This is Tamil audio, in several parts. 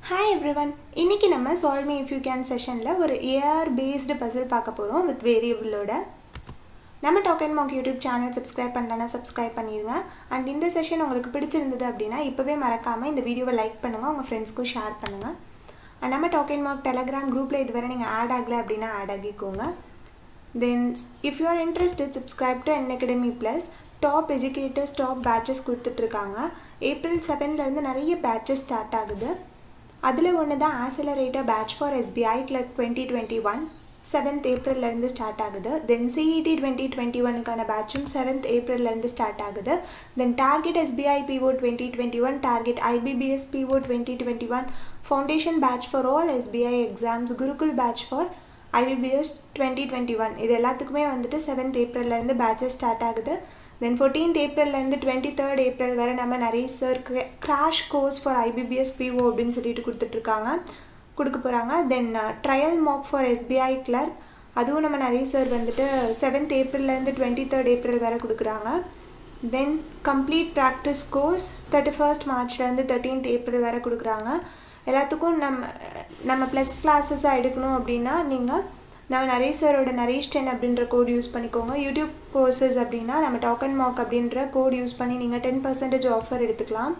ஹாய் எவ்ரிவன் இன்னைக்கு நம்ம solve me if you can செஷனில் ஒரு ஏஆர் பேஸ்டு பசில் பார்க்க போகிறோம் வித் வேரியபிளோட நம்ம talk and mock YouTube channel subscribe பண்ணலன்னா சப்ஸ்கிரைப் பண்ணிடுங்க அண்ட் இந்த செஷன் உங்களுக்கு பிடிச்சிருந்தது அப்படின்னா இப்போவே மறக்காமல் இந்த வீடியோவை லைக் பண்ணுங்கள் உங்கள் ஃப்ரெண்ட்ஸ்க்கும் ஷேர் பண்ணுங்கள் அண்ட் நம்ம டாக் அண்ட் மாக் டெலகிராம் குரூப்பில் இதுவரை நீங்கள் ஆட் ஆகலை அப்படின்னா ஆட் ஆகிக்கோங்க then if you are interested subscribe to Unacademy plus top educators top batches கொடுத்துட்ருக்காங்க ஏப்ரல் செவன்லேருந்து நிறைய பேட்சஸ் ஸ்டார்ட் ஆகுது அதில் ஒன்று தான் accelerator batch for SBI clerk twenty twenty one seventh ஏப்ரல்லேருந்து ஸ்டார்ட் ஆகுது தென் சிஇடி டுவெண்ட்டி டுவெண்ட்டி ஒனுக்கான பேட்சும் செவன்த் ஏப்ரல்லேருந்து ஸ்டார்ட் ஆகுது then target SBI PO twenty twenty one target IBPS PO twenty twenty one foundation batch for all SBI exams Gurukul batch for IBPS twenty twenty one இது எல்லாத்துக்குமே வந்துட்டு செவன்த் ஏப்ரல்லேருந்து பேட்சஸ் ஸ்டார்ட் ஆகுது தென் ஃபோர்டீன்த் ஏப்ரல்லேருந்து டுவெண்ட்டி தேர்ட் ஏப்ரல் வரை நம்ம நிறைய sir crash course for IBPS PO அப்படின்னு சொல்லிட்டு கொடுத்துட்ருக்காங்க கொடுக்க போகிறாங்க then trial mock for SBI clerk அதுவும் நம்ம நிறைய சார் வந்துட்டு செவன்த் ஏப்ரல்லேருந்து டுவெண்ட்டி தேர்ட் ஏப்ரல் வரை கொடுக்குறாங்க then complete practice course thirty first மார்ச்லேருந்து தேர்ட்டீன்த் ஏப்ரல் வரை கொடுக்குறாங்க எல்லாத்துக்கும் நம்ம நம்ம ப்ளஸ் கிளாஸஸாக எடுக்கணும் அப்படின்னா நீங்கள் நம்ம நரேஷ் சாரோட நரேஷ் டென் அப்படின்ற கோட் யூஸ் பண்ணிக்கோங்க யூடியூப் கோர்சஸ் அப்படின்னா நம்ம டாக் அண்ட் மாக் அப்படின்ற கோட் யூஸ் பண்ணி நீங்கள் டென் பர்சன்டேஜ் ஆஃபர் எடுத்துக்கலாம்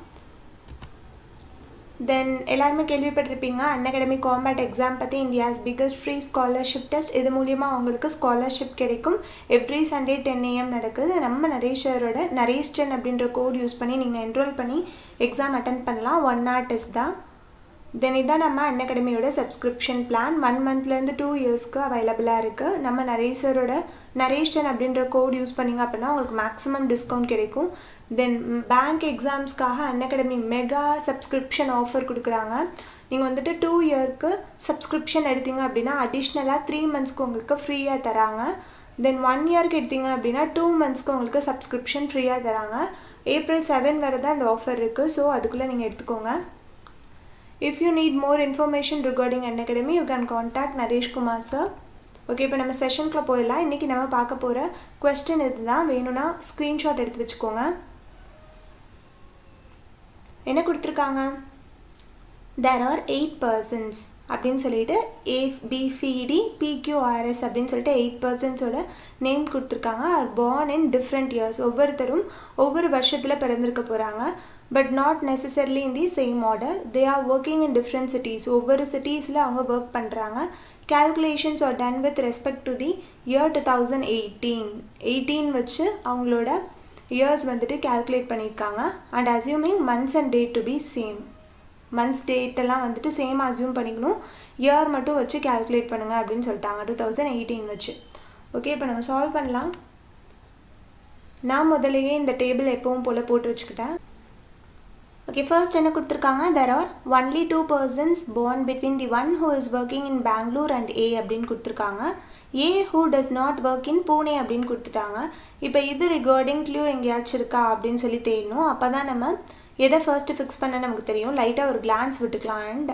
தென் எல்லாருமே கேள்விப்பட்டிருப்பீங்க அன் அகாடமி காம்பேட் எக்ஸாம் பற்றி India's biggest free scholarship test இது மூலியமாக அவங்களுக்கு ஸ்காலர்ஷிப் கிடைக்கும் எவ்ரி சண்டே டென் ஏஎம் நடக்குது நம்ம நரேஷரோட நரேஷ் டென் அப்படின்ற கோட் யூஸ் பண்ணி நீங்கள் என்ரோல் பண்ணி எக்ஸாம் அட்டன் பண்ணலாம் ஒன் ஹவர் டெஸ்ட் தான் தென் இதான் நம்ம அன் அகாடமியோட சப்ஸ்கிரிப்ஷன் பிளான் ஒன் மந்த்லேருந்து டூ இயர்ஸ்க்கு அவைலபிளாக இருக்குது நம்ம நரேசரோட நரேஷ்டன் அப்படின்ற கோட் யூஸ் பண்ணிங்க அப்படின்னா உங்களுக்கு மேக்ஸிமம் டிஸ்கவுண்ட் கிடைக்கும் தென் பேங்க் எக்ஸாம்ஸ்க்காக Unacademy mega subscription offer கொடுக்குறாங்க நீங்கள் வந்துட்டு டூ இயர்க்கு சப்ஸ்கிரிப்ஷன் எடுத்தீங்க அப்படின்னா அடிஷ்னலாக த்ரீ மந்த்ஸ்க்கு உங்களுக்கு ஃப்ரீயாக தராங்க தென் ஒன் இயர்க்கு எடுத்தீங்க அப்படின்னா டூ மந்த்ஸ்க்கு உங்களுக்கு சப்ஸ்கிரிப்ஷன் ஃப்ரீயாக தராங்க ஏப்ரல் செவன் வரை தான் இந்த ஆஃபர் இருக்குது ஸோ அதுக்குள்ளே நீங்கள் எடுத்துக்கோங்க If you need more information regarding an academy, you can contact Naresh Kumar sir. Okay இப்போ நம்ம செஷனுக்குள்ள போயிடலாம் இன்றைக்கி நம்ம பார்க்க போகிற கொஸ்டின் இதுதான் வேணும்னா ஸ்க்ரீன்ஷாட் எடுத்து வச்சுக்கோங்க என்ன கொடுத்துருக்காங்க தேர் ஆர் எயிட் பர்சன்ஸ் அப்படின்னு சொல்லிட்டு ஏபிசிடி பிக்யூஆர்எஸ் அப்படின்னு சொல்லிட்டு எயிட் பர்சன்ஸோட நேம் கொடுத்துருக்காங்க are born in different years ஒவ்வொருத்தரும் ஒவ்வொரு வருஷத்தில் பிறந்திருக்க போகிறாங்க but not necessarily in the same order they are working in different cities ஒவ்வொரு சிட்டிஸில் அவங்க ஒர்க் பண்ணுறாங்க calculations are done with respect to the year two thousand eighteen eighteen வச்சு அவங்களோட இயர்ஸ் வந்துட்டு கேல்குலேட் பண்ணியிருக்காங்க and assuming months and date to be same months டேட்டெல்லாம் வந்துட்டு சேம் அசியூம் பண்ணிக்கணும் இயர் மட்டும் வச்சு கேல்குலேட் பண்ணுங்கள் அப்படின்னு சொல்லிட்டாங்க டூ தௌசண்ட் எயிட்டீன் வச்சு ஓகே இப்போ நம்ம சால்வ் பண்ணலாம் நான் முதலையே இந்த டேபிள் எப்பவும் போல் போட்டு வச்சுக்கிட்டேன் ஓகே ஃபர்ஸ்ட் என்ன கொடுத்துருக்காங்க there are only two persons born between the one who is working in Bangalore and A அப்படின்னு கொடுத்துருக்காங்க A who does not work in Pune அப்படின்னு கொடுத்துட்டாங்க இப்போ இது ரிகார்டிங் க்ளூ எங்கேயாச்சும் இருக்கா அப்படின்னு சொல்லி தேடணும் அப்போ தான் நம்ம எதை ஃபர்ஸ்ட்டு ஃபிக்ஸ் பண்ண நமக்கு தெரியும் லைட்டாக ஒரு கிளான்ஸ் விட்டுக்கலாம் அண்ட்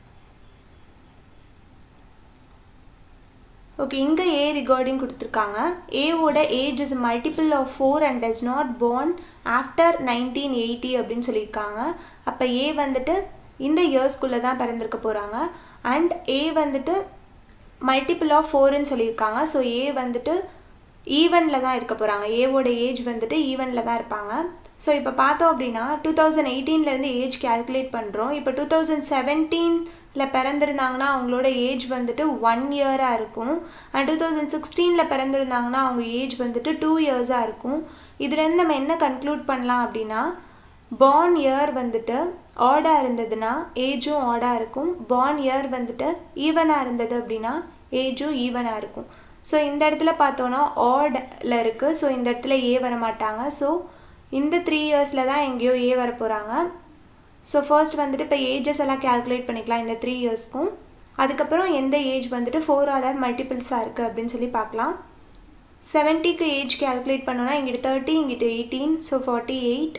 ஓகே இங்கே ஏ ரிகார்டிங் கொடுத்துருக்காங்க ஏவோட age is multiple of four and does not born after nineteen eighty அப்படின்னு சொல்லியிருக்காங்க அப்போ ஏ வந்துட்டு இந்த இயர்ஸ்குள்ளே தான் பிறந்திருக்க போகிறாங்க அண்ட் ஏ வந்துட்டு மல்டிபிள் ஆஃப் ஃபோருன்னு சொல்லியிருக்காங்க ஸோ ஏ வந்துட்டு ஈவனில் தான் இருக்க போகிறாங்க ஏவோட ஏஜ் வந்துட்டு ஈவனில் தான் இருப்பாங்க ஸோ இப்போ பார்த்தோம் அப்படின்னா டூ தௌசண்ட் எயிட்டீன்லேருந்து ஏஜ் கேல்குலேட் பண்ணுறோம் இப்போ டூ தௌசண்ட் செவன்டீனில் பிறந்திருந்தாங்கன்னா அவங்களோட ஏஜ் வந்துட்டு ஒன் இயராக இருக்கும் அண்ட் டூ தௌசண்ட் சிக்ஸ்டீனில் பிறந்திருந்தாங்கன்னா அவங்க ஏஜ் வந்துட்டு டூ இயர்ஸாக இருக்கும் இதுலேருந்து நம்ம என்ன கன்க்ளூட் பண்ணலாம் அப்படின்னா பார்ன் இயர் வந்துட்டு ஆடாக இருந்ததுன்னா ஏஜும் ஆடாக இருக்கும் பார்ன் இயர் வந்துட்டு ஈவனாக இருந்தது அப்படின்னா ஏஜும் ஈவனாக இருக்கும் ஸோ இந்த இடத்துல பார்த்தோன்னா ஆடில் இருக்குது ஸோ இந்த இடத்துல ஏ வர மாட்டாங்க ஸோ இந்த த்ரீ இயர்ஸில் தான் எங்கேயோ ஏ வர போகிறாங்க ஸோ ஃபர்ஸ்ட் வந்துட்டு இப்போ ஏஜஸ் எல்லாம் கேல்குலேட் பண்ணிக்கலாம் இந்த த்ரீ இயர்ஸ்க்கும் அதுக்கப்புறம் எந்த ஏஜ் வந்துட்டு ஃபோரோட மல்டிபிள்ஸாக இருக்குது அப்படின்னு சொல்லி பார்க்கலாம் செவன்ட்டிக்கு ஏஜ் கேல்குலேட் பண்ணோன்னா இங்கிட்ட தேர்ட்டி இங்கிட்ட eighteen so forty eight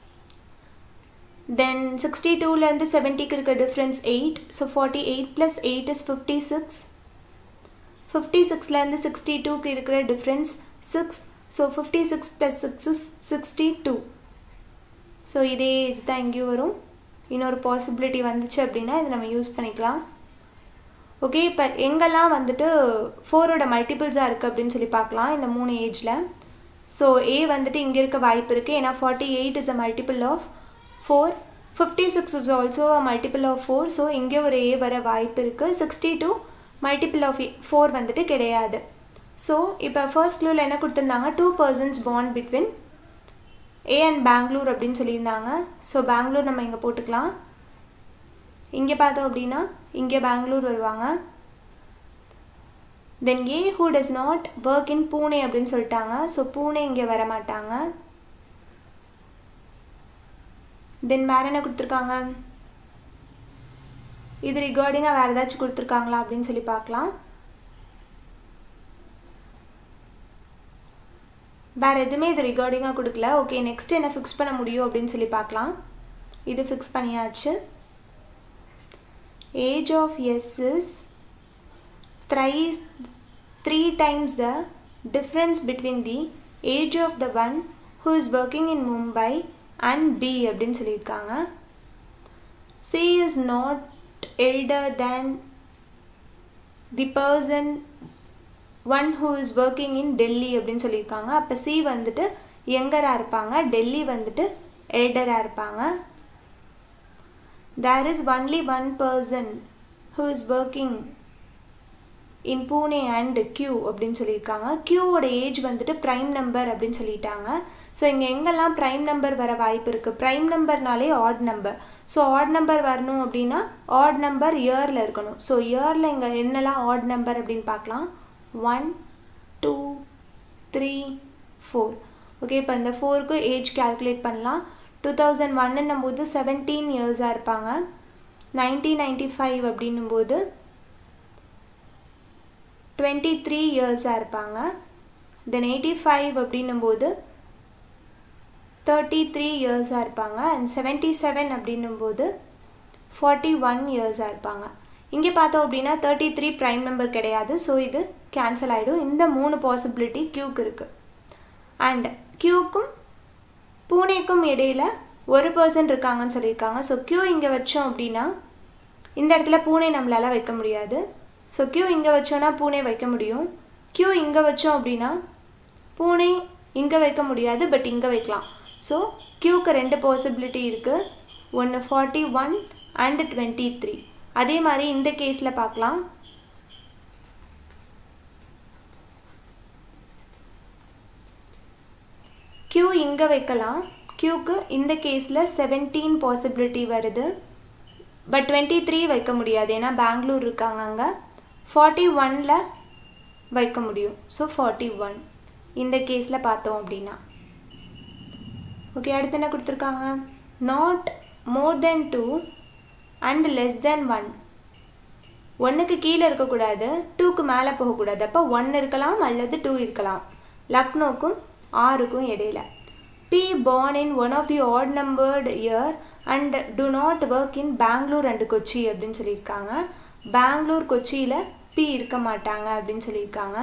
then sixty டூலேருந்து செவன்ட்டிக்கு இருக்க difference eight so forty eight plus eight is fifty six fifty சிக்ஸ்லேருந்து சிக்ஸ்டி டூக்கு இருக்கிற difference six so fifty six plus six is sixty two so இதே ஏஜ் தான் இங்கேயும் வரும் இன்னொரு பாசிபிலிட்டி வந்துச்சு அப்படின்னா இதை நம்ம யூஸ் பண்ணிக்கலாம் ஓகே இப்போ எங்கெல்லாம் வந்துட்டு ஃபோரோட மல்டிபிள்ஸாக இருக்குது அப்படின்னு சொல்லி பார்க்கலாம் இந்த மூணு ஏஜில் ஸோ ஏ வந்துட்டு இங்கே இருக்க வாய்ப்பு இருக்குது ஏன்னா forty eight is a multiple of four fifty six is also a multiple of four so இங்கே ஒரு ஏ வர வாய்ப்பு இருக்குது sixty two multiple of four வந்துட்டு கிடையாது ஸோ இப்போ ஃபர்ஸ்ட் க்ளூவில் என்ன கொடுத்துருந்தாங்க டூ பர்சன்ஸ் பாண்ட் பிட்வீன் ஏ அண்ட் பெங்களூர் அப்படின்னு சொல்லியிருந்தாங்க ஸோ பெங்களூர் நம்ம இங்கே போட்டுக்கலாம் இங்கே பார்த்தோம் அப்படின்னா இங்கே பெங்களூர் வருவாங்க then A who does not work in Pune அப்படின்னு சொல்லிட்டாங்க ஸோ பூனே இங்கே வர மாட்டாங்க தென் வேறு என்ன கொடுத்துருக்காங்க இது ரிகார்டிங்காக வேறு ஏதாச்சும் கொடுத்துருக்காங்களா அப்படின்னு சொல்லி பார்க்கலாம் வேறு எதுவுமே இது ரிகார்டிங்காக கொடுக்கல ஓகே நெக்ஸ்ட் என்ன ஃபிக்ஸ் பண்ண முடியும் அப்படின்னு சொல்லி பார்க்கலாம் இது ஃபிக்ஸ் பண்ணியாச்சு age of s is thrice three times the difference between the age of the one who is working in Mumbai and B அப்படின்னு சொல்லியிருக்காங்க C is not elder than the person one who is working in Delhi அப்படின்னு சொல்லியிருக்காங்க அப்போ C வந்துட்டு யங்கராக இருப்பாங்க டெல்லி வந்துட்டு எல்டராக இருப்பாங்க there is only one person who is working in Pune and Q அப்படின்னு சொல்லியிருக்காங்க Qவோட ஏஜ் வந்துட்டு ப்ரைம் நம்பர் அப்படின்னு சொல்லிட்டாங்க ஸோ இங்கே எங்கெல்லாம் ப்ரைம் நம்பர் வர வாய்ப்பு இருக்குது ப்ரைம் நம்பர்னாலே odd number so odd number வரணும் அப்படின்னா ஆட் நம்பர் இயரில் இருக்கணும் ஸோ இயரில் இங்கே என்னெல்லாம் ஆட் நம்பர் அப்படின்னு பார்க்கலாம் one two three four okay இப்போ இந்த ஃபோருக்கு ஏஜ் கால்குலேட் பண்ணலாம் டூ தௌசண்ட் ஒன்னுன்னும் போது செவன்டீன் இயர்ஸாக இருப்பாங்க நைன்டீன் நைன்டி ஃபைவ் அப்படின்னும் போது டுவெண்ட்டி த்ரீ இயர்ஸாக இருப்பாங்க தென் எயிட்டி ஃபைவ் அப்படின்னும் போது தேர்ட்டி த்ரீ இயர்ஸாக இருப்பாங்க அண்ட் செவன்ட்டி செவன் அப்படின்னும் போது ஃபார்ட்டி ஒன் இயர்ஸாக இருப்பாங்க இங்கே பார்த்தோம் அப்படின்னா தேர்ட்டி த்ரீ ப்ரைம் நம்பர் கிடையாது ஸோ இது கேன்சல் ஆகிடும் இந்த மூணு பாசிபிலிட்டி க்யூக்கு இருக்குது அண்ட் க்யூக்கும் பூனேக்கும் இடையில் ஒரு பர்சன் இருக்காங்கன்னு சொல்லியிருக்காங்க ஸோ க்யூ இங்கே வச்சோம் அப்படின்னா இந்த இடத்துல பூனே நம்மளால் வைக்க முடியாது ஸோ க்யூ இங்கே வச்சோன்னா பூனே வைக்க முடியும் க்யூ இங்கே வச்சோம் அப்படின்னா பூனே இங்கே வைக்க முடியாது பட் இங்கே வைக்கலாம் ஸோ க்யூக்கு ரெண்டு பாசிபிலிட்டி இருக்குது ஒன்று forty one and twenty three அதே மாதிரி இந்த கேஸில் பார்க்கலாம் க்யூ இங்கே வைக்கலாம் க்யூக்கு இந்த கேஸில் செவன்டீன் பாசிபிலிட்டி வருது பட் டுவெண்ட்டி த்ரீ வைக்க முடியாது ஏன்னா பெங்களூர் இருக்காங்க அங்கே ஃபார்ட்டி ஒனில் வைக்க முடியும் ஸோ ஃபார்ட்டி ஒன் இந்த கேஸில் பார்த்தோம் அப்படின்னா ஓகே அடுத்து என்ன கொடுத்துருக்காங்க not more then two and less then one ஒன்றுக்கு கீழே இருக்கக்கூடாது டூக்கு மேலே போகக்கூடாது அப்போ ஒன் இருக்கலாம் அல்லது டூ இருக்கலாம் லக்னோக்கும் ஆறுக்கும் இடையில B born in one of the odd numbered year and do not work in Bangalore and Kochi அப்படின்னு சொல்லியிருக்காங்க பெங்களூர் கொச்சியில் பி இருக்க மாட்டாங்க அப்படின்னு சொல்லியிருக்காங்க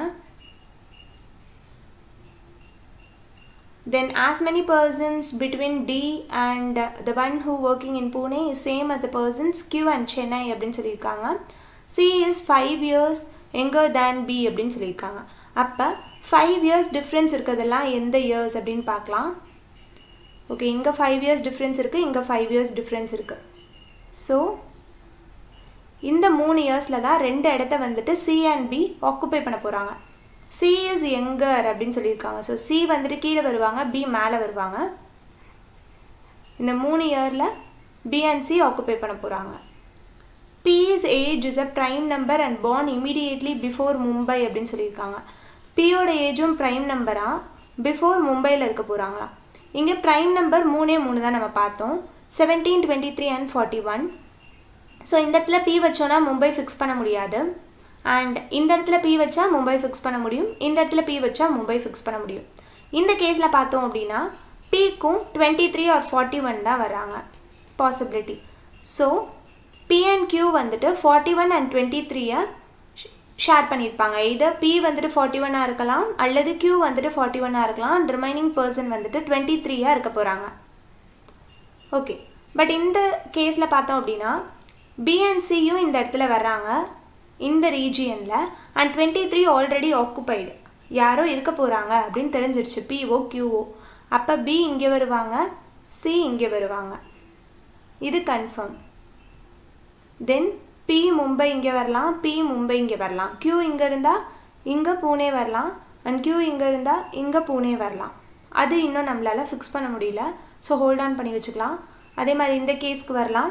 then as many persons between D and the one who working in Pune is same as the persons Q and Chennai அப்படின்னு சொல்லியிருக்காங்க C is five years younger than B அப்படின்னு சொல்லியிருக்காங்க அப்போ ஃபைவ் இயர்ஸ் டிஃப்ரென்ஸ் இருக்கிறதெல்லாம் எந்த இயர்ஸ் அப்படின்னு பார்க்கலாம் ஓகே இங்கே ஃபைவ் இயர்ஸ் டிஃப்ரென்ஸ் இருக்குது இங்கே ஃபைவ் இயர்ஸ் டிஃப்ரென்ஸ் இருக்குது ஸோ இந்த மூணு இயர்ஸில் தான் ரெண்டு இடத்த வந்துட்டு சி அண்ட் பி ஆக்குப்பை பண்ண போகிறாங்க சி இஸ் எங்கர் அப்படின்னு சொல்லியிருக்காங்க ஸோ சி வந்துட்டு கீழே வருவாங்க பி மேலே வருவாங்க இந்த மூணு இயரில் பி அண்ட் சி ஆக்குப்பை பண்ண போகிறாங்க B's age is a prime number and born immediately before Mumbai அப்படின்னு சொல்லியிருக்காங்க பியோட ஏஜும் ப்ரைம் நம்பராக பிஃபோர் மும்பையில் இருக்க போகிறாங்களா இங்கே ப்ரைம் நம்பர் மூணே மூணு தான் நம்ம பார்த்தோம் seventeen twenty three and forty one so இந்த இடத்துல பி வச்சோன்னா மும்பை ஃபிக்ஸ் பண்ண முடியாது அண்ட் இந்த இடத்துல பி வச்சா மும்பை ஃபிக்ஸ் பண்ண முடியும் இந்த இடத்துல பி வச்சா மும்பை ஃபிக்ஸ் பண்ண முடியும் இந்த கேஸில் பார்த்தோம் அப்படின்னா பிக்கும் twenty three or forty one தான் வராங்க possibility so B and Q வந்துட்டு ஃபார்ட்டி ஒன் அண்ட் டுவெண்ட்டி த்ரீயை ஷேர் பண்ணியிருப்பாங்க இதை பி வந்துட்டு ஃபார்ட்டி ஒன்னாக இருக்கலாம் அல்லது கியூ வந்துட்டு ஃபார்ட்டி ஒன்னாக இருக்கலாம் அண்ட் ரிமைனிங் பர்சன் வந்துட்டு டுவெண்ட்டி த்ரீயாக இருக்க போகிறாங்க ஓகே பட் இந்த கேஸில் பார்த்தோம் அப்படின்னா பிஎன்சியும் இந்த இடத்துல வர்றாங்க இந்த ரீஜியனில் and twenty three already occupied யாரோ இருக்க போகிறாங்க அப்படின்னு தெரிஞ்சிருச்சு பிஓ கியூஓ அப்போ பி இங்கே வருவாங்க சி இங்கே வருவாங்க இது கன்ஃபார்ம் தென் பி மும்பை இங்கே வரலாம் பி மும்பை இங்கே வரலாம் கியூ இங்கே இருந்தால் இங்கே பூனே வரலாம் அண்ட் கியூ இங்கே இருந்தால் இங்கே பூனே வரலாம் அது இன்னும் நம்மளால் ஃபிக்ஸ் பண்ண முடியல ஸோ ஹோல்ட் ஆன் பண்ணி வச்சுக்கலாம் அதே மாதிரி இந்த கேஸ்க்கு வரலாம்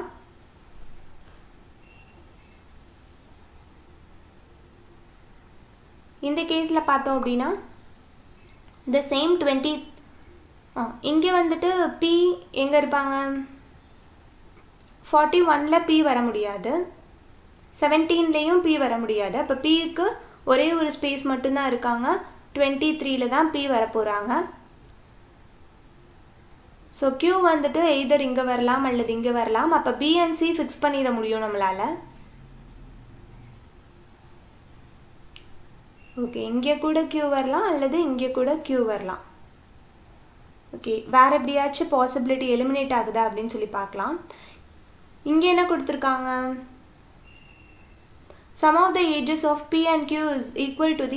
இந்த கேஸில் பார்த்தோம் அப்படின்னா இந்த சேம் டுவெண்ட்டி ஆ இங்கே வந்துட்டு பி எங்கே இருப்பாங்க ஃபார்ட்டி ஒனில் பி வர முடியாது செவன்டீன்லேயும் பி வர முடியாது அப்போ பிக்கு ஒரே ஒரு ஸ்பேஸ் மட்டும்தான் இருக்காங்க டுவெண்ட்டி த்ரீல தான் பி வர போகிறாங்க ஸோ க்யூ வந்துட்டு எய்தர் இங்கே வரலாம் அல்லது இங்கே வரலாம் அப்போ பிஎன்சி ஃபிக்ஸ் பண்ணிட முடியும் நம்மளால் ஓகே இங்கே கூட க்யூ வரலாம் அல்லது இங்கே கூட க்யூ வரலாம் ஓகே வேறு எப்படியாச்சும் பாசிபிலிட்டி எலிமினேட் ஆகுதா அப்படின்னு சொல்லி பார்க்கலாம் இங்கே என்ன கொடுத்துருக்காங்க sum of the ages of B and Q is equal to the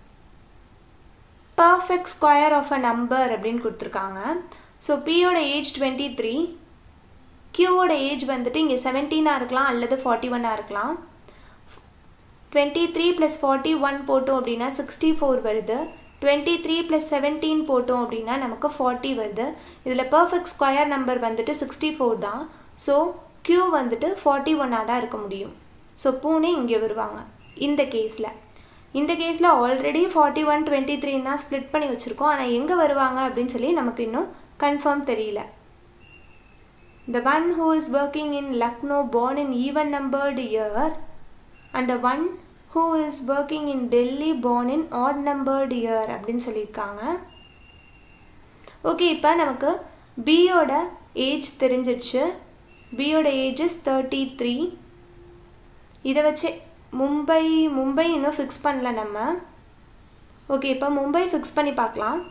perfect square of a number அப்படின்னு கொடுத்துருக்காங்க ஸோ பியோட ஏஜ் டுவெண்ட்டி த்ரீ கியூவோட ஏஜ் வந்துட்டு இங்கே செவன்டீனாக இருக்கலாம் அல்லது ஃபார்ட்டி ஒன்னாக இருக்கலாம் twenty three plus forty one போட்டோம் அப்படின்னா சிக்ஸ்டி ஃபோர் வருது டுவெண்ட்டி த்ரீ ப்ளஸ் செவன்டீன் போட்டோம் அப்படின்னா நமக்கு ஃபார்ட்டி வருது இதில் பர்ஃபெக்ட் ஸ்கொயர் நம்பர் வந்துட்டு சிக்ஸ்டி ஃபோர் தான் ஸோ க்யூ வந்துட்டு ஃபார்ட்டி ஒன்னாக தான் இருக்க முடியும் ஸோ பூனே இங்கே வருவாங்க இந்த கேஸில் இந்த கேஸில் ஆல்ரெடி ஃபார்ட்டி ஒன் டுவெண்ட்டி த்ரீன்னு தான் ஸ்ப்ளிட் பண்ணி வச்சுருக்கோம் ஆனால் எங்கே வருவாங்க அப்படின்னு சொல்லி நமக்கு இன்னும் கன்ஃபார்ம் தெரியல The one who is working in Lucknow born in even numbered year and the one who is working in Delhi born in odd numbered year அப்படின்னு சொல்லியிருக்காங்க ஓகே இப்போ நமக்கு பியோட ஏஜ் தெரிஞ்சிடுச்சு பியோட ஏஜ் இஸ் தேர்ட்டி த்ரீ இதை வச்சு மும்பை மும்பை இன்னும் ஃபிக்ஸ் பண்ணல நம்ம ஓகே இப்போ மும்பை ஃபிக்ஸ் பண்ணி பார்க்கலாம்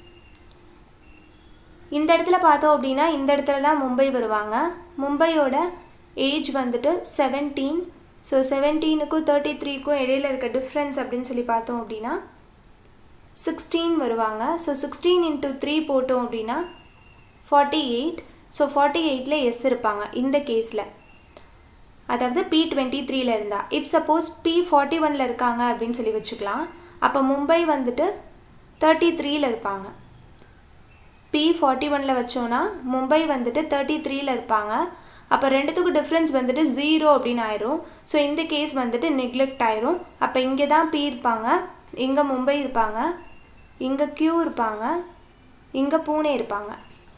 இந்த இடத்துல பார்த்தோம் அப்படின்னா இந்த இடத்துல தான் மும்பை வருவாங்க மும்பையோட ஏஜ் வந்துட்டு செவன்டீன் ஸோ செவன்டீனுக்கும் தேர்ட்டி த்ரீக்கும் இடையில இருக்க டிஃப்ரென்ஸ் அப்படின்னு சொல்லி பார்த்தோம் அப்படின்னா சிக்ஸ்டீன் வருவாங்க ஸோ சிக்ஸ்டீன் இன்ட்டு த்ரீ போட்டோம் அப்படின்னா ஃபார்ட்டி எயிட் ஸோ ஃபார்ட்டி எயிட்டில் எஸ் இருப்பாங்க இந்த கேஸில் அதாவது பி டுவெண்ட்டி த்ரீல இருந்தா இப் சப்போஸ் பி ஃபார்ட்டி ஒனில் இருக்காங்க அப்படின்னு சொல்லி வச்சுக்கலாம் அப்போ மும்பை வந்துட்டு தேர்ட்டி த்ரீல இருப்பாங்க பி ஃபார்ட்டி ஒனில் வச்சோன்னா மும்பை வந்துட்டு தேர்ட்டி த்ரீல இருப்பாங்க அப்போ ரெண்டுத்துக்கும் டிஃப்ரென்ஸ் வந்துட்டு ஜீரோ அப்படின்னு ஆயிரும் ஸோ இந்த கேஸ் வந்துட்டு நெக்லெக்ட் ஆயிரும் அப்போ இங்கே தான் பி இருப்பாங்க இங்கே மும்பை இருப்பாங்க இங்கே கியூ இருப்பாங்க இங்கே பூனே இருப்பாங்க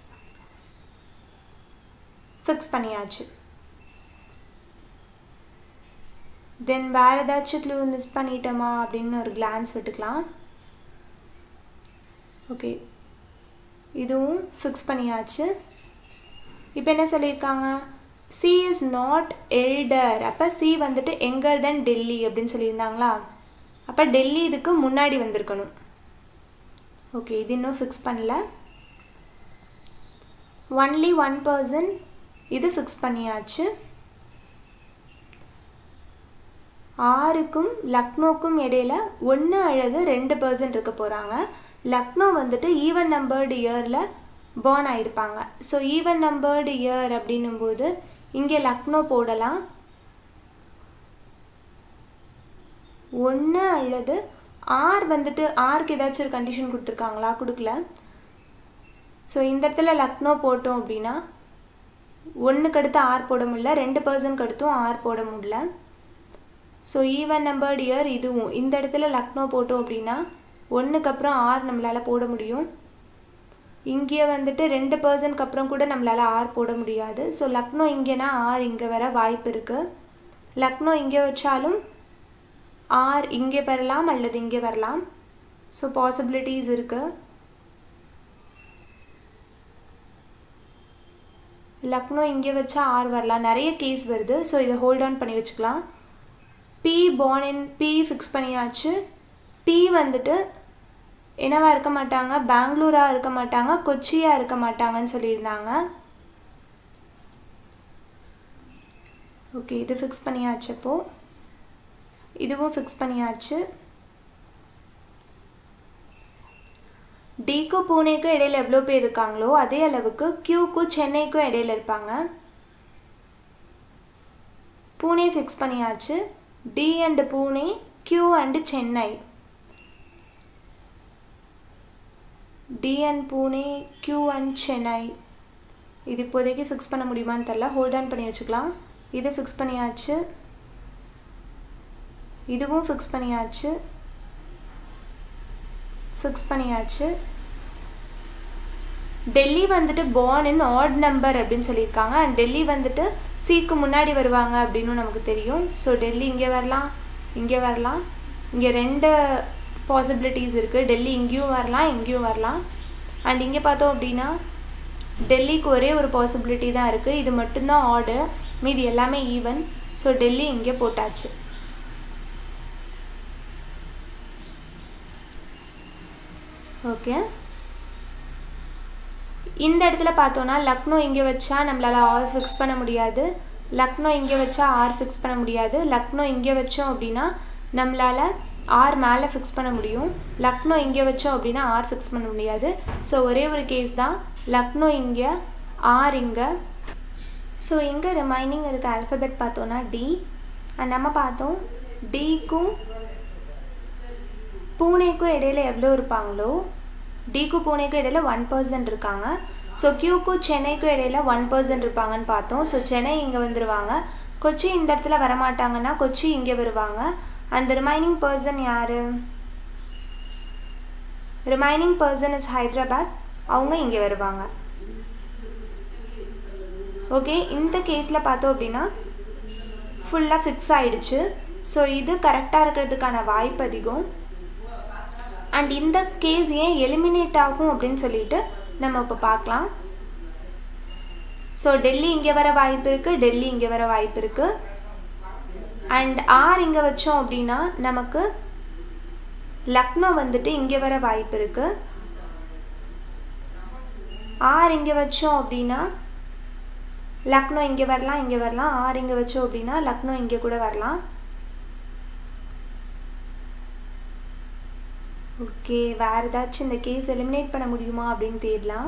ஃபிக்ஸ் பண்ணியாச்சு தென் வேறு ஏதாச்சும் க்ளூ மிஸ் பண்ணிட்டோமா அப்படின்னு ஒரு கிளான்ஸ் விட்டுக்கலாம் ஓகே இதுவும் ஃபிக்ஸ் பண்ணியாச்சு இப்போ என்ன சொல்லியிருக்காங்க சி இஸ் நாட் எல்டர் அப்போ சி வந்துட்டு எங்கர் தென் டெல்லி அப்படின்னு சொல்லியிருந்தாங்களா அப்போ டெல்லி இதுக்கு முன்னாடி வந்திருக்கணும் ஓகே இது இன்னும் ஃபிக்ஸ் பண்ணல ஒன்லி ஒன் பர்சன் இது ஃபிக்ஸ் பண்ணியாச்சு ஆறுக்கும் லக்னோக்கும் இடையில ஒன்று அல்லது ரெண்டு பர்சன்ட் இருக்க போகிறாங்க லக்னோ வந்துட்டு ஈவன் நம்பர்டு இயரில் பேர்ன் ஆகிருப்பாங்க ஸோ ஈவன் நம்பர்டு இயர் அப்படின்னும்போது இங்கே லக்னோ போடலாம் ஒன்று அல்லது ஆர் வந்துட்டு ஆருக்கு ஏதாச்சும் ஒரு கண்டிஷன் கொடுத்துருக்காங்களா கொடுக்கல ஸோ இந்த இடத்துல லக்னோ போட்டோம் அப்படின்னா ஒன்றுக்கு அடுத்து ஆர் போட முடியல ரெண்டு பர்சன்ட்க்கு அடுத்தும் ஆர் போட முடியல ஸோ ஈவன் நம்பர்டு இயர் இதுவும் இந்த இடத்துல லக்னோ போட்டோம் அப்படின்னா ஒன்றுக்கு அப்புறம் ஆர் நம்மளால் போட முடியும் இங்கே வந்துட்டு ரெண்டு பர்சன்ட்க்கு அப்புறம் கூட நம்மளால் ஆர் போட முடியாது ஸோ லக்னோ இங்கேனா ஆர் இங்கே வர வாய்ப்பு இருக்குது லக்னோ இங்கே வச்சாலும் ஆர் இங்கே வரலாம் அல்லது இங்கே வரலாம் ஸோ பாசிபிலிட்டிஸ் இருக்குது லக்னோ இங்கே வச்சா ஆர் வரலாம் நிறைய கேஸ் வருது ஸோ இதை ஹோல்ட் ஆன் பண்ணி வச்சுக்கலாம் B born in B fix பண்ணியாச்சு பி வந்துட்டு என்னவா இருக்க மாட்டாங்க பெங்களூராக இருக்க மாட்டாங்க கொச்சியாக இருக்க மாட்டாங்கன்னு சொல்லியிருந்தாங்க ஓகே இது ஃபிக்ஸ் பண்ணியாச்சு அப்போ இதுவும் ஃபிக்ஸ் பண்ணியாச்சு டிக்கும் பூனேக்கும் இடையில எவ்வளோ பேர் இருக்காங்களோ அதே அளவுக்கு கியூக்கும் சென்னைக்கும் இடையில இருப்பாங்க பூனே ஃபிக்ஸ் பண்ணியாச்சு D and Pune Q and Chennai D and Pune Q and Chennai இது இப்போதைக்கு ஃபிக்ஸ் பண்ண முடியுமான்னு தெரில ஹோல்ட் ஆன் பண்ணி வச்சுக்கலாம் இது ஃபிக்ஸ் பண்ணியாச்சு இதுவும் ஃபிக்ஸ் பண்ணியாச்சு ஃபிக்ஸ் பண்ணியாச்சு டெல்லி வந்துட்டு பார்ன் இன் ஆட் நம்பர் அப்படின்னு சொல்லியிருக்காங்க அண்ட் டெல்லி வந்துட்டு சிக்கு முன்னாடி வருவாங்க அப்படின்னு நமக்கு தெரியும் ஸோ டெல்லி இங்கே வரலாம் இங்கே வரலாம் இங்கே ரெண்டு பாசிபிலிட்டிஸ் இருக்குது டெல்லி இங்கேயும் வரலாம் இங்கேயும் வரலாம் அண்ட் இங்கே பார்த்தோம் அப்படின்னா டெல்லிக்கு ஒரே ஒரு பாசிபிலிட்டி தான் இருக்குது இது மட்டும்தான் ஆர்டு மீதி எல்லாமே ஈவன் ஸோ டெல்லி இங்கே போட்டாச்சு ஓகே இந்த இடத்துல பார்த்தோன்னா லக்னோ இங்கே வச்சா நம்மளால் ஆர் ஃபிக்ஸ் பண்ண முடியாது லக்னோ இங்கே வச்சா ஆர் ஃபிக்ஸ் பண்ண முடியாது லக்னோ இங்கே வச்சோம் அப்படின்னா நம்மளால் ஆர் மேலே ஃபிக்ஸ் பண்ண முடியும் லக்னோ இங்கே வச்சோம் அப்படின்னா ஆர் ஃபிக்ஸ் பண்ண முடியாது ஸோ ஒரே ஒரு கேஸ் தான் லக்னோ இங்கே ஆர் இங்கே ஸோ இங்கே ரிமைனிங் இருக்க ஆல்ஃபபெட் பார்த்தோன்னா டி அண்ட் நம்ம பார்த்தோம் டிக்கும் பூனேக்கும் இடையில எவ்வளோ இருப்பாங்களோ டிக்கும் பூனேக்கும் இடையில ஒன் பர்சன்ட் இருக்காங்க ஸோ கியூக்கும் சென்னைக்கும் இடையில ஒன் பர்சன்ட் இருப்பாங்கன்னு பார்த்தோம் ஸோ சென்னை இங்கே வந்துடுவாங்க கொச்சி இந்த இடத்துல வரமாட்டாங்கன்னா கொச்சி இங்கே வருவாங்க அந்த ரிமைனிங் பர்சன் யார் ரிமைனிங் பர்சன் இஸ் ஹைதராபாத் அவங்க இங்கே வருவாங்க ஓகே இந்த கேஸில் பார்த்தோம் அப்படின்னா ஃபுல்லாக ஃபிக்ஸ் ஆகிடுச்சு ஸோ இது கரெக்டாக இருக்கிறதுக்கான வாய்ப்பு அதிகம் அண்ட் இந்த கேஸ் ஏன் எலிமினேட் ஆகும் அப்படின்னு சொல்லிட்டு நம்ம இப்போ பார்க்கலாம் ஸோ டெல்லி இங்கே வர வாய்ப்பு இருக்குது டெல்லி இங்கே வர வாய்ப்பு இருக்குது அண்ட் ஆர் இங்கே வச்சோம் அப்படின்னா நமக்கு லக்னோ வந்துட்டு இங்கே வர வாய்ப்பு இருக்குது ஆர் இங்கே வச்சோம் அப்படின்னா லக்னோ இங்கே வரலாம் இங்கே வரலாம் ஆர் இங்கே வச்சோம் அப்படின்னா லக்னோ இங்கே கூட வரலாம் ஓகே வேறு ஏதாச்சும் இந்த கேஸ் எலிமினேட் பண்ண முடியுமா அப்படின்னு தேடலாம்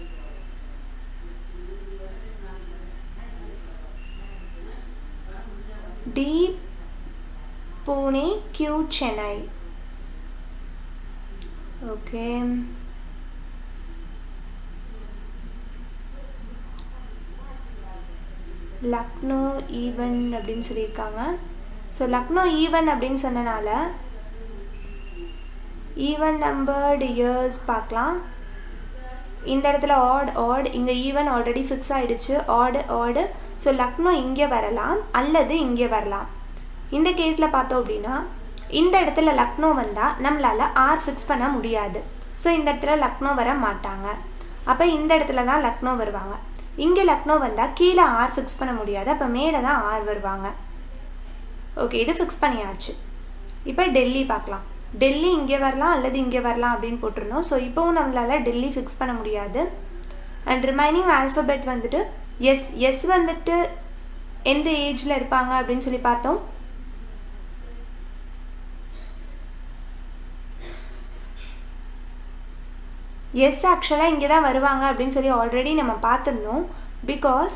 D Pune Q Chennai okay Lucknow even அப்படின்னு சொல்லியிருக்காங்க ஸோ லக்னோ ஈவன் அப்படின்னு சொன்னனால ஈவன் நம்பர்டு இயர்ஸ் பார்க்கலாம் இந்த இடத்துல ஆட் ஆட் இங்கே ஈவன் ஆல்ரெடி ஃபிக்ஸ் ஆகிடுச்சு ஆடு ஆடு ஸோ லக்னோ இங்கே வரலாம் அல்லது இங்கே வரலாம் இந்த கேஸில் பார்த்தோம் அப்படின்னா இந்த இடத்துல லக்னோ வந்தால் நம்மளால் ஆர் ஃபிக்ஸ் பண்ண முடியாது ஸோ இந்த இடத்துல லக்னோ வர மாட்டாங்க அப்போ இந்த இடத்துல தான் லக்னோ வருவாங்க இங்கே லக்னோ வந்தால் கீழே ஆர் ஃபிக்ஸ் பண்ண முடியாது அப்போ மேலே தான் ஆர் வருவாங்க ஓகே இது ஃபிக்ஸ் பண்ணியாச்சு இப்போ டெல்லி பார்க்கலாம் டெல்லி இங்கே வரலாம் அல்லது இங்கே வரலாம் அப்படின்னு போட்டிருந்தோம் ஸோ இப்போவும் நம்மளால் டெல்லி ஃபிக்ஸ் பண்ண முடியாது அண்ட் ரிமைனிங் ஆல்ஃபபெட் வந்துட்டு எஸ் எஸ் வந்துட்டு எந்த ஏஜில் இருப்பாங்க அப்படின்னு சொல்லி பார்த்தோம் எஸ் ஆக்சுவலாக இங்கே தான் வருவாங்க அப்படின்னு சொல்லி ஆல்ரெடி நம்ம பார்த்துருந்தோம் பிகாஸ்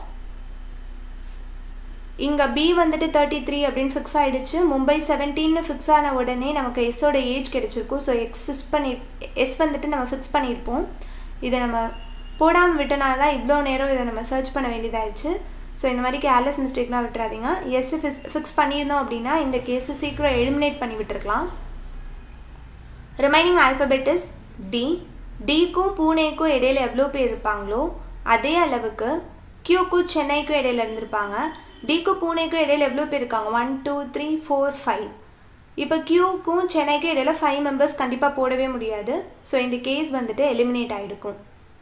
இங்கே பி வந்துட்டு தேர்ட்டி த்ரீ அப்படின்னு ஃபிக்ஸ் ஆகிடுச்சு மும்பை செவன்டீன்னு ஃபிக்ஸ் ஆன உடனே நமக்கு எஸ்ஸோட ஏஜ் கிடச்சிருக்கும் ஸோ எக்ஸ் ஃபிக்ஸ் பண்ணி எஸ் வந்துட்டு நம்ம ஃபிக்ஸ் பண்ணியிருப்போம் இதை நம்ம போடாமல் விட்டனால தான் இவ்வளோ நேரம் இதை நம்ம சர்ச் பண்ண வேண்டியதாகிடுச்சு ஸோ இந்த மாதிரி கேர்லெஸ் மிஸ்டேக்லாம் விட்டுறாதீங்க எஸ் ஃபிக்ஸ் ஃபிக்ஸ் பண்ணியிருந்தோம் அப்படின்னா இந்த கேஸை சீக்கிரம் எலிமினேட் பண்ணி விட்டுருக்கலாம் ரிமைனிங் ஆல்ஃபபெட் இஸ் டி டிக்கும் பூனேக்கும் இடையில எவ்வளோ பேர் இருப்பாங்களோ அதே அளவுக்கு கியூக்கும் சென்னைக்கும் இடையில இருந்திருப்பாங்க டிக்கும் பூனேக்கும் இடையில எவ்வளோ பேர் இருக்காங்க one two three four five இப்போ கியூக்கும் சென்னைக்கும் இடையில ஃபைவ் மெம்பர்ஸ் கண்டிப்பாக போடவே முடியாது ஸோ இந்த கேஸ் வந்துட்டு எலிமினேட் ஆகிருக்கும்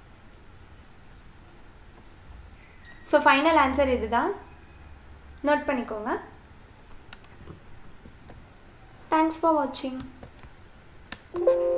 ஸோ ஃபைனல் ஆன்சர் இதுதான் நோட் பண்ணிக்கோங்க தேங்க்ஸ் ஃபார் வாட்சிங்